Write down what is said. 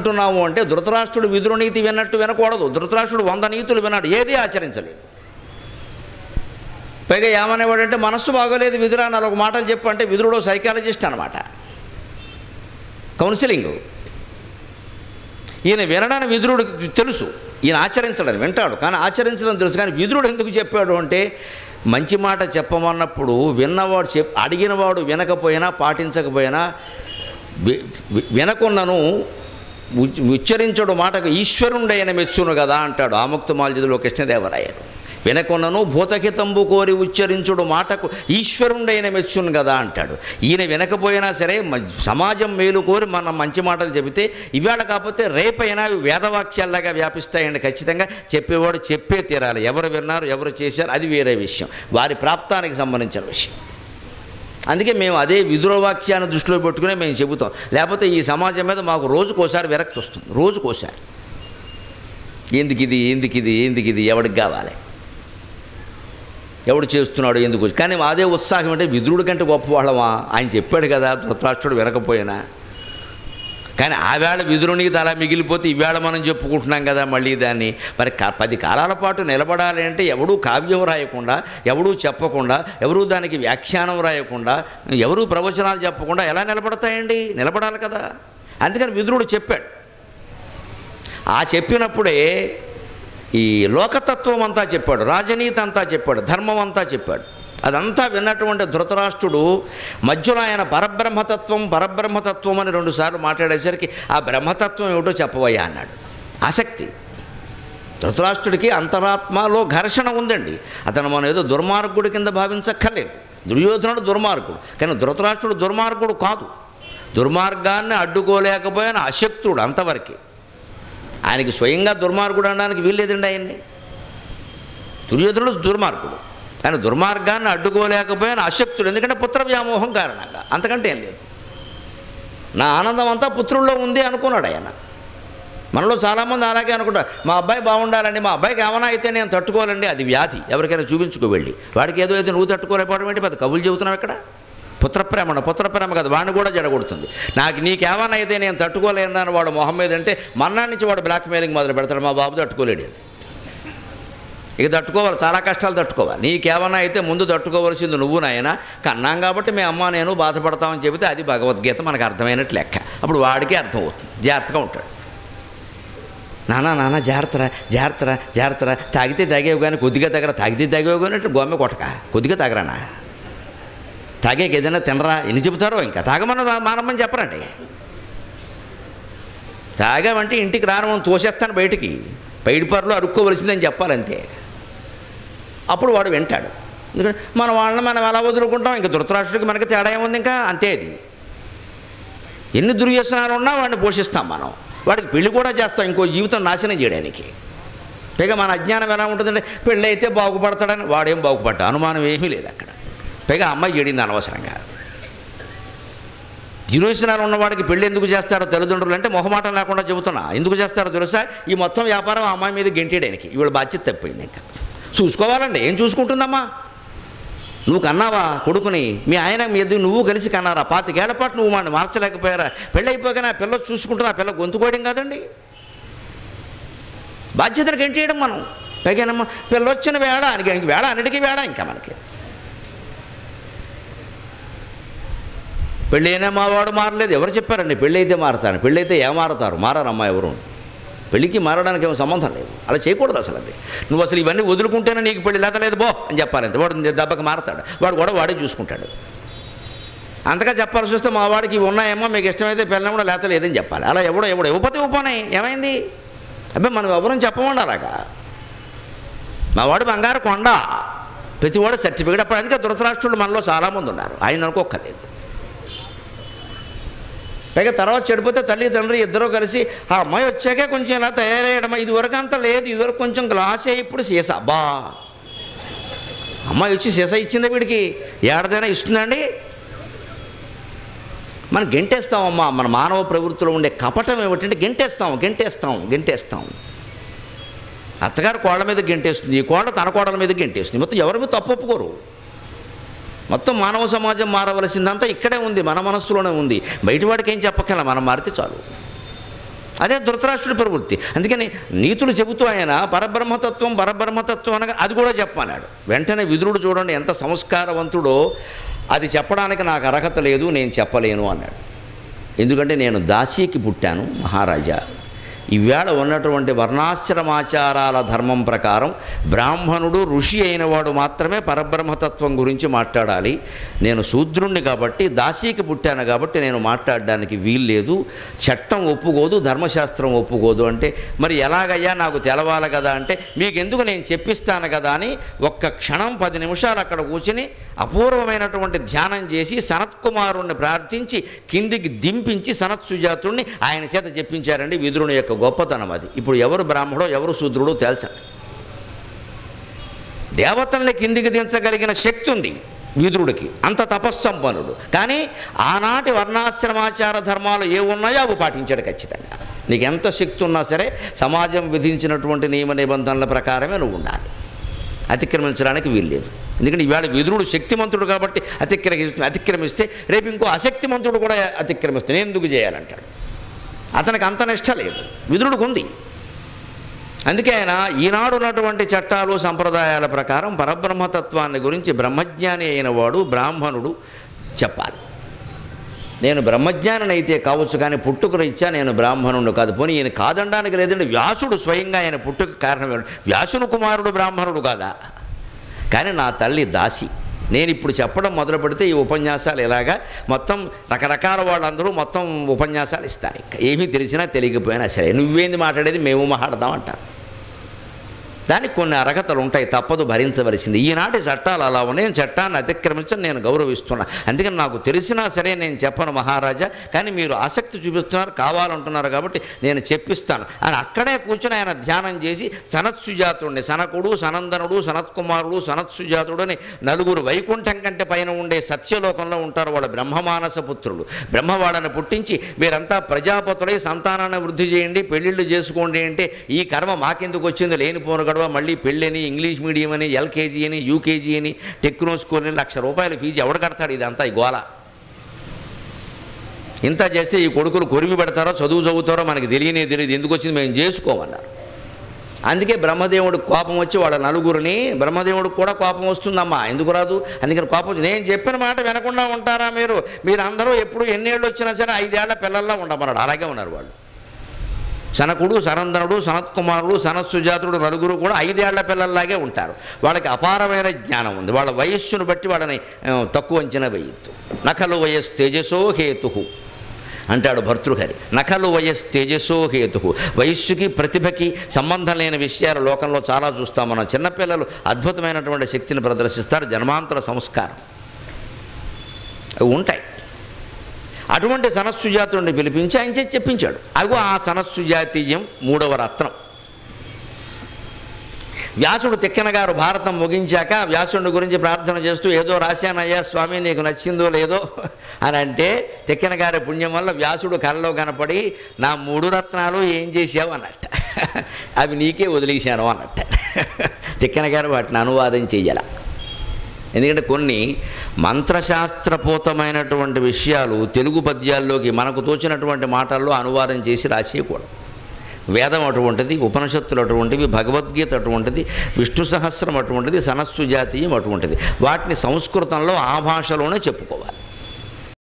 అనుకుంటున్నాము అంటే ధృతరాష్ట్రుడు విదురు నీతి విన్నట్టు వినకూడదు ధృతరాష్ట్రుడు వంద నీతులు విన్నాడు ఏదీ ఆచరించలేదు పైగా ఏమనేవాడంటే మనస్సు బాగోలేదు విదురా నాలుగు మాటలు చెప్పు అంటే విదురుడు సైకాలజిస్ట్ అనమాట కౌన్సిలింగ్ ఈయన వినడానికి విదురుడికి తెలుసు ఈయన ఆచరించడం వింటాడు కానీ ఆచరించడం తెలుసు కానీ విదురుడు ఎందుకు చెప్పాడు అంటే మంచి మాట చెప్పమన్నప్పుడు విన్నవాడు చెప్ అడిగినవాడు వినకపోయినా పాటించకపోయినా వి- వి- వినకున్నను ఉచ్- ఉచ్చరించడు మాటకు ఈశ్వరుండైన మెచ్చును కదా అంటాడు ఆముక్త మాల్యదులో కృష్ణదేవరాయలు వినకున్నను భూతహితంబు కోరి ఉచ్చరించుడు మాటకు ఈశ్వరుండైన మెచ్చును కదా అంటాడు ఈయన వినకపోయినా సరే మ- సమాజం మేలు కోరి మనం మంచి మాటలు చెబితే ఇవాళ కాకపోతే రేపైనా అవి వేదవాక్యాల్లాగా వ్యాపిస్తాయండి ఖచ్చితంగా చెప్పేవాడు చెప్పే తీరాలి ఎవరు విన్నారు ఎవరు చేశారు అది వేరే విషయం వారి ప్రాప్తానికి సంబంధించిన విషయం అందుకే మేము అదే విదురవాక్యాన్ని దృష్టిలో పెట్టుకునే మేము చెబుతాం లేకపోతే ఈ సమాజం మీద మాకు రోజుకోసారి విరక్తి వస్తుంది రోజుకోసారి ఎందుకు ఇది ఎందుకు ఇది ఎందుకు ఇది ఎవడికి కావాలి ఎవడు చేస్తున్నాడు ఎందుకు కానీ అదే ఉత్సాహం అంటే విదురుడి కంటే గొప్పవాళ్ళమా ఆయన చెప్పాడు కదా ధృతరాష్ట్రుడు వినకపోయినా కానీ ఆవేళ విదురునికి తల మిగిలిపోతే ఈవేళ మనం చెప్పుకుంటున్నాం కదా మళ్ళీ దాన్ని మరి క- పది కాలాల పాటు నిలబడాలి అంటే ఎవడూ కావ్యం రాయకుండా ఎవడూ చెప్పకుండా ఎవరూ దానికి వ్యాఖ్యానం రాయకుండా ఎవరూ ప్రవచనాలు చెప్పకుండా ఎలా నిలబడతాయండి నిలబడాలి కదా అందుకని విదురుడు చెప్పాడు ఆ చెప్పినప్పుడే ఈ లోకతత్వం అంతా చెప్పాడు రాజనీతి అంతా చెప్పాడు ధర్మం అంతా చెప్పాడు అదంతా విన్నటువంటి ధృతరాష్ట్రుడు మధ్యలో ఆయన పరబ్రహ్మతత్వం పరబ్రహ్మతత్వం అని రెండుసార్లు మాట్లాడేసరికి ఆ బ్రహ్మతత్వం ఏమిటో చెప్పవయ్యా అన్నాడు ఆసక్తి ధృతరాష్ట్రుడికి అంతరాత్మలో ఘర్షణ ఉందండి అతను మనం ఏదో దుర్మార్గుడి కింద భావించక్కర్లేదు దుర్యోధనుడు దుర్మార్గుడు కానీ ధృతరాష్ట్రుడు దుర్మార్గుడు కాదు దుర్మార్గాన్ని అడ్డుకోలేకపోయిన అశక్తుడు అంతవరకే ఆయనకి స్వయంగా దుర్మార్గుడు అనడానికి వీల్లేదండి ఆయన్ని దుర్యోధనుడు దుర్మార్గుడు కానీ దుర్మార్గాన్ని అడ్డుకోలేకపోయిన అశక్తుడు ఎందుకంటే పుత్ర వ్యామోహం కారణంగా అంతకంటే ఏం లేదు నా ఆనందం అంతా పుత్రుల్లో ఉంది అనుకున్నాడు ఆయన మనలో చాలామంది అలాగే అనుకుంటారు మా అబ్బాయి బాగుండాలండి మా అబ్బాయికి ఏమైనా అయితే నేను తట్టుకోవాలండి అది వ్యాధి ఎవరికైనా చూపించుకో వెళ్ళి వాడికి ఏదో అయితే నువ్వు తట్టుకోలేకపోవడం ఏంటి పెద్ద కబులు చెబుతున్నావు ఇక్కడ పుత్రప్రేమ పుత్రప్రేమ కదా వాడిని కూడా జడగొడుతుంది నాకు నీకేమైనా అయితే నేను తట్టుకోలేనని వాడు మొహం మీద అంటే మన్నా నుంచి వాడు బ్లాక్ మెయిలింగ్ మొదలు పెడతాడు మా బాబు తట్టుకోలేడు అని ఇక తట్టుకోవాలి చాలా కష్టాలు తట్టుకోవాలి నీకేమన్నా అయితే ముందు తట్టుకోవాల్సింది నువ్వు నాయన కన్నాం కాబట్టి మీ అమ్మ నేను బాధపడతామని చెబితే అది భగవద్గీత మనకు అర్థమైనట్టు లెక్క అప్పుడు వాడికి అర్థం అవుతుంది జాగ్రత్తగా ఉంటాడు నానా నాన్న జాగ్రత్తరా జాగ్రత్తరా జాగ్రత్తరా తాగితే తాగేవు కానీ కొద్దిగా తగరా తాగితే తాగేవు కానీ అంటే గోమె కొట్టక కొద్దిగా తాగరానా తాగేకి ఏదైనా తినరా ఎన్ని చెబుతారో ఇంకా తాగమని మా- మానమని చెప్పరండి తాగామంటే ఇంటికి రాను తోసేస్తాను బయటికి పైడిపర్లో అరుక్కోవలసిందని చెప్పాలంతే అప్పుడు వాడు వింటాడు ఎందుకంటే మన వాళ్ళని మనం ఎలా వదులుకుంటాం ఇంకా ధృతరాష్ట్రుడికి మనకి తేడా ఏముంది ఇంకా అంతే అది ఎన్ని దుర్వ్యసనాలు ఉన్నా వాడిని పోషిస్తాం మనం వాడికి పెళ్లి కూడా చేస్తాం ఇంకో జీవితం నాశనం చేయడానికి పైగా మన అజ్ఞానం ఎలా ఉంటుందంటే పెళ్ళి అయితే బాగుపడతాడని వాడేం బాగుపడ్డా అనుమానం ఏమీ లేదు అక్కడ పైగా అమ్మాయి చెడింది అనవసరంగా దుర్వ్యసనాలు ఉన్నవాడికి పెళ్లి ఎందుకు చేస్తారో తల్లిదండ్రులు అంటే మొహమాటం లేకుండా చెబుతున్నా ఎందుకు చేస్తారో తెలుసా ఈ మొత్తం వ్యాపారం ఆ అమ్మాయి మీద గెంటేయడానికి ఇవాళ బాధ్యత తప్పింది ఇంకా చూసుకోవాలండి ఏం చూసుకుంటుందమ్మా నువ్వు కన్నావా కొడుకుని మీ ఆయన మీ ఇద్దరు నువ్వు కలిసి కన్నారా పాతికేళ్ల పాటు నువ్వు వాడిని మార్చలేకపోయారా పెళ్ళి అయిపోయాక నా పిల్ల చూసుకుంటున్నా పిల్ల గొంతుకోయడం కాదండి బాధ్యతను గెంటేయడం మనం పైగానమ్మ పిల్ల వచ్చిన వేళ అని ఇంక వేళ అన్నిటికీ వేళ ఇంకా మనకి పెళ్ళి అయినా మా వాడు మారలేదు ఎవరు చెప్పారండి పెళ్ళి అయితే మారతాను పెళ్ళి అయితే ఏ మారతారు మారారమ్మా ఎవరు పెళ్ళికి మారడానికి ఏమో సంబంధం లేదు అలా చేయకూడదు అసలు అది నువ్వు అసలు ఇవన్నీ వదులుకుంటేనే నీకు పెళ్ళి లేత లేదు బో అని చెప్పాలంతే వాడు దెబ్బకి మారతాడు వాడు కూడా వాడే చూసుకుంటాడు అంతగా చెప్పాల్సి వస్తే మా వాడికి ఇవి ఉన్నాయేమో మీకు ఇష్టమైతే పిల్లలు కూడా లేత లేదని చెప్పాలి అలా ఎవడో ఎవడో ఇవ్వకపోతే ఇవ్వపోనాయి ఏమైంది అబ్బాయి మనం ఎవరని చెప్పమండి అలాగా మా వాడు బంగారు కొండ ప్రతి వాడు సర్టిఫికేట్ అప్పుడు అందుకే ధృతరాష్ట్రులు మనలో చాలామంది ఉన్నారు ఆయన అనుకోక్కర్లేదు పైగా తర్వాత చెడిపోతే తల్లి తండ్రి ఇద్దరూ కలిసి ఆ అమ్మాయి వచ్చాకే కొంచెం ఇలా తయారయ్యడం ఇదివరకు అంత లేదు ఇదివరకు కొంచెం గ్లాసే ఇప్పుడు సీసా అబ్బా అమ్మాయి వచ్చి సీసా ఇచ్చిందా వీడికి ఏడాదైనా ఇస్తుందండి మనం గెంటేస్తామమ్మా మన మానవ ప్రవృత్తిలో ఉండే కపటం ఏమిటంటే గెంటేస్తాం గెంటేస్తాం గెంటేస్తాం అత్తగారు కోళ్ళ మీద గెంటేస్తుంది ఈ కోళ్ళ తన కోడల మీద గెంటేస్తుంది మొత్తం ఎవరి మీద తప్పు ఒప్పుకోరు మొత్తం మానవ సమాజం మారవలసిందంతా ఇక్కడే ఉంది మన మనస్సులోనే ఉంది బయట వాడికి ఏం చెప్పక్కల మనం మారితే చాలు అదే ధృతరాష్ట్రుడి ప్రవృత్తి అందుకని నీతులు చెబుతూ ఆయన పరబ్రహ్మతత్వం పరబ్రహ్మతత్వం అనగా అది కూడా చెప్పన్నాడు వెంటనే విదురుడు చూడండి ఎంత సంస్కారవంతుడో అది చెప్పడానికి నాకు అర్హత లేదు నేను చెప్పలేను అన్నాడు ఎందుకంటే నేను దాసీకి పుట్టాను మహారాజా ఈవేళ ఉన్నటువంటి వర్ణాశ్రమాచారాల ధర్మం ప్రకారం బ్రాహ్మణుడు ఋషి అయిన వాడు మాత్రమే పరబ్రహ్మతత్వం గురించి మాట్లాడాలి నేను శూద్రుణ్ణి కాబట్టి దాసీకి పుట్టాను కాబట్టి నేను మాట్లాడడానికి వీల్లేదు చట్టం ఒప్పుకోదు ధర్మశాస్త్రం ఒప్పుకోదు అంటే మరి ఎలాగయ్యా నాకు తెలవాలి కదా అంటే మీకెందుకు నేను చెప్పిస్తాను కదా అని ఒక్క క్షణం పది నిమిషాలు అక్కడ కూర్చుని అపూర్వమైనటువంటి ధ్యానం చేసి సనత్ కుమారుణ్ణి ప్రార్థించి కిందికి దింపించి సనత్ సుజాతుణ్ణి ఆయన చేత చెప్పించారండి విదురుని యొక్క గొప్పతనం అది ఇప్పుడు ఎవరు బ్రాహ్మడో ఎవరు శూద్రుడో తేల్చండి దేవతల్ని కిందికి దించగలిగిన శక్తి ఉంది విదురుడికి అంత తపస్సంపన్నుడు కానీ ఆనాటి వర్ణాశ్రమాచార ధర్మాలు ఏ ఉన్నాయో అవి పాటించాడు ఖచ్చితంగా నీకు ఎంత శక్తి ఉన్నా సరే సమాజం విధించినటువంటి నియమ నిబంధనల ప్రకారమే నువ్వు ఉండాలి అతిక్రమించడానికి వీల్లేదు ఎందుకంటే ఇవాళ విదురుడు శక్తిమంతుడు కాబట్టి అతిక్రమి అతిక్రమిస్తే రేపు ఇంకో అశక్తిమంతుడు కూడా అతిక్రమిస్తే నేను ఎందుకు చేయాలంటాడు అతనికి అంత నిష్ట లేదు విదురుడికి ఉంది అందుకే ఆయన ఈనాడు ఉన్నటువంటి చట్టాలు సంప్రదాయాల ప్రకారం పరబ్రహ్మతత్వాన్ని గురించి బ్రహ్మజ్ఞాని అయిన వాడు బ్రాహ్మణుడు చెప్పాలి నేను బ్రహ్మజ్ఞాని అయితే కావచ్చు కానీ పుట్టుక రీత్యా నేను బ్రాహ్మణుడు కాదు పోనీ ఈయన కాదనడానికి లేదంటే వ్యాసుడు స్వయంగా ఆయన పుట్టుక కారణం ఏమిటి? వ్యాసుని కుమారుడు బ్రాహ్మణుడు కాదా కానీ నా తల్లి దాసి నేను ఇప్పుడు చెప్పడం మొదలు పెడితే ఈ ఉపన్యాసాలు ఇలాగా మొత్తం రకరకాల వాళ్ళందరూ మొత్తం ఉపన్యాసాలు ఇస్తారు ఇంకా ఏమీ తెలిసినా తెలియకపోయినా సరే నువ్వేంది మాట్లాడేది మేము మాట్లాడదాం అంటారు దానికి కొన్ని అర్హతలు ఉంటాయి తప్పదు భరించవలసింది ఈనాటి చట్టాలు అలా ఉన్నాయి నేను చట్టాన్ని అతిక్రమించని నేను గౌరవిస్తున్నా అందుకని నాకు తెలిసినా సరే నేను చెప్పను మహారాజా కానీ మీరు ఆసక్తి చూపిస్తున్నారు కావాలంటున్నారు కాబట్టి నేను చెప్పిస్తాను అని అక్కడే కూర్చొని ఆయన ధ్యానం చేసి సనత్సుజాతుడిని సనకుడు సనందనుడు సనత్కుమారుడు సనత్సుజాతుడు అని నలుగురు వైకుంఠం కంటే పైన ఉండే సత్యలోకంలో ఉంటారు వాళ్ళ బ్రహ్మమానస పుత్రులు బ్రహ్మ వాళ్ళని పుట్టించి మీరంతా ప్రజాపతులై సంతానాన్ని వృద్ధి చేయండి పెళ్ళిళ్ళు చేసుకోండి అంటే ఈ కర్మ మాకెందుకు వచ్చింది లేనిపోను గడవ మళ్ళీ పెళ్ళని ఇంగ్లీష్ మీడియం అని ఎల్కేజీ అని యూకేజీ అని టెక్నో స్కూల్ అని లక్ష రూపాయల ఫీజు ఎవడు కడతాడు ఇదంతా ఈ గోల ఇంత చేస్తే ఈ కొడుకులు కొరివి పెడతారో చదువు చదువుతారో మనకి తెలియనే తెలియదు ఎందుకు వచ్చింది మేము చేసుకోమన్నారు అందుకే బ్రహ్మదేవుడు కోపం వచ్చి వాళ్ళ నలుగురిని బ్రహ్మదేవుడికి కూడా కోపం వస్తుందమ్మా ఎందుకు రాదు అందుకని కోపం వచ్చి నేను చెప్పిన మాట వినకుండా ఉంటారా మీరు మీరు అందరూ ఎప్పుడు ఎన్నేళ్ళు వచ్చినా సరే ఐదేళ్ల పిల్లల్లా ఉండమన్నాడు అలాగే ఉన్నారు వాళ్ళు సనకుడు సనందనుడు సనత్కుమారుడు సనత్సుజాతుడు నలుగురు కూడా ఐదేళ్ల పిల్లల్లాగే ఉంటారు వాళ్ళకి అపారమైన జ్ఞానం ఉంది వాళ్ళ వయస్సును బట్టి వాళ్ళని ఆ, తక్కువ అంచనా వేయద్దు నకలు వయస్ తేజసో హేతు అంటాడు భర్తృహరి నకలు వయస్ తేజసో హేతు వయస్సుకి ప్రతిభకి సంబంధం లేని విషయాలు లోకంలో చాలా చూస్తాం మనం చిన్నపిల్లలు అద్భుతమైనటువంటి శక్తిని ప్రదర్శిస్తారు జన్మాంతర సంస్కారం అవి ఉంటాయి అటువంటి సనత్సుజాతుడిని పిలిపించి ఆయన చేసి చెప్పించాడు అగో ఆ సనత్సుజాతీయం మూడవ రత్నం వ్యాసుడు తిక్కన గారు భారతం ముగించాక వ్యాసుడి గురించి ప్రార్థన చేస్తూ ఏదో రాశానయ్యా స్వామి నీకు నచ్చిందో లేదో అని అంటే తిక్కన గారి పుణ్యం వల్ల వ్యాసుడు కళ్ళలో కనపడి నా మూడు రత్నాలు ఏం చేసావు అన్నట్ట అవి నీకే వదిలేశాను అన్నట్ట తిక్కన గారు వాటిని అనువాదం చెయ్యాల ఎందుకంటే కొన్ని మంత్రశాస్త్రపూతమైనటువంటి విషయాలు తెలుగు పద్యాల్లోకి మనకు తోచినటువంటి మాటల్లో అనువాదం చేసి రాసేయకూడదు వేదం అటువంటిది ఉపనిషత్తులు అటువంటివి భగవద్గీత అటువంటిది విష్ణు సహస్రం అటువంటిది సనస్సు జాతీయం అటువంటిది వాటిని సంస్కృతంలో ఆ భాషలోనే చెప్పుకోవాలి